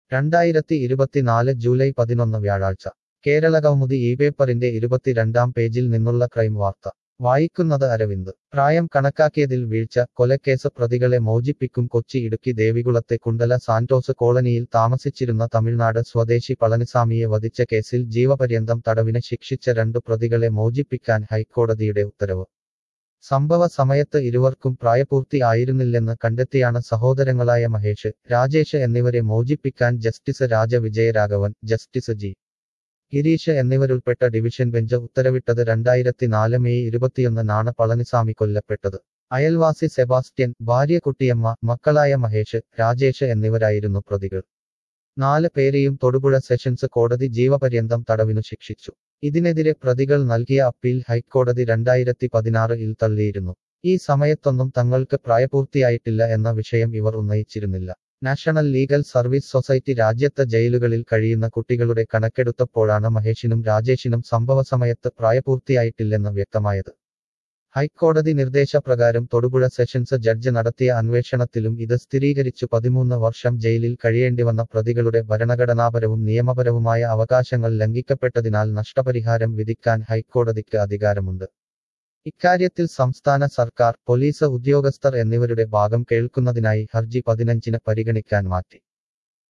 രണ്ടായിരത്തി ഇരുപത്തിനാല് ജൂലൈ പതിനൊന്ന് വ്യാഴാഴ്ച കേരള കൗമുദി ഈ പേപ്പറിന്റെ ഇരുപത്തിരണ്ടാം പേജിൽ നിന്നുള്ള ക്രൈം വാർത്ത വായിക്കുന്നത് അരവിന്ദ് പ്രായം കണക്കാക്കിയതിൽ വീഴ്ച കൊലക്കേസ് പ്രതികളെ മോചിപ്പിക്കും കൊച്ചി ഇടുക്കി ദേവികുളത്തെ കുണ്ടല സാന്റോസ് കോളനിയിൽ താമസിച്ചിരുന്ന തമിഴ്നാട് സ്വദേശി പളനിസാമിയെ വധിച്ച കേസിൽ ജീവപര്യന്തം തടവിന് ശിക്ഷിച്ച രണ്ടു പ്രതികളെ മോചിപ്പിക്കാൻ ഹൈക്കോടതിയുടെ ഉത്തരവ് സംഭവ സമയത്ത് ഇരുവർക്കും പ്രായപൂർത്തി ആയിരുന്നില്ലെന്ന് കണ്ടെത്തിയാണ് സഹോദരങ്ങളായ മഹേഷ് രാജേഷ് എന്നിവരെ മോചിപ്പിക്കാൻ justice Raja Vijayaraghavan justice G Girish എന്നിവരുൾപ്പെട്ട ഡിവിഷൻ ബെഞ്ച് ഉത്തരവിട്ടത് രണ്ടായിരത്തി നാല് മെയ് ഇരുപത്തിയൊന്നിനാണ് പളനിസാമി കൊല്ലപ്പെട്ടത് അയൽവാസി സെബാസ്റ്റ്യൻ ഭാര്യ കുട്ടിയമ്മ മക്കളായ മഹേഷ് രാജേഷ് എന്നിവരായിരുന്നു പ്രതികൾ നാല് പേരെയും തൊടുപുഴ സെഷൻസ് കോടതി ജീവപര്യന്തം തടവിനു ശിക്ഷിച്ചു ഇതിനെതിരെ പ്രതികൾ നൽകിയ അപ്പീൽ ഹൈക്കോടതി രണ്ടായിരത്തി പതിനാറിൽ തള്ളിയിരുന്നു ഈ സമയത്തൊന്നും തങ്ങൾക്ക് പ്രായപൂർത്തിയായിട്ടില്ല എന്ന വിഷയം ഇവർ ഉന്നയിച്ചിരുന്നില്ല നാഷണൽ ലീഗൽ സർവീസ് സൊസൈറ്റി രാജ്യത്തെ ജയിലുകളിൽ കഴിയുന്ന കുട്ടികളുടെ കണക്കെടുത്തപ്പോഴാണ് മഹേഷിനും രാജേഷിനും സംഭവസമയത്ത് പ്രായപൂർത്തിയായിട്ടില്ലെന്ന് വ്യക്തമായത് ഹൈക്കോടതി നിർദ്ദേശപ്രകാരം തൊടുപുഴ സെഷൻസ് ജഡ്ജ് നടത്തിയ അന്വേഷണത്തിലും ഇത് സ്ഥിരീകരിച്ചു പതിമൂന്ന് വർഷം ജയിലിൽ കഴിയേണ്ടിവന്ന പ്രതികളുടെ ഭരണഘടനാപരവും നിയമപരവുമായ അവകാശങ്ങൾ ലംഘിക്കപ്പെട്ടതിനാൽ നഷ്ടപരിഹാരം വിധിക്കാൻ ഹൈക്കോടതിക്ക് അധികാരമുണ്ട് ഇക്കാര്യത്തിൽ സംസ്ഥാന സർക്കാർ പോലീസ് ഉദ്യോഗസ്ഥർ എന്നിവരുടെ ഭാഗം കേൾക്കുന്നതിനായി ഹർജി പതിനഞ്ചിന് പരിഗണിക്കാൻ മാറ്റി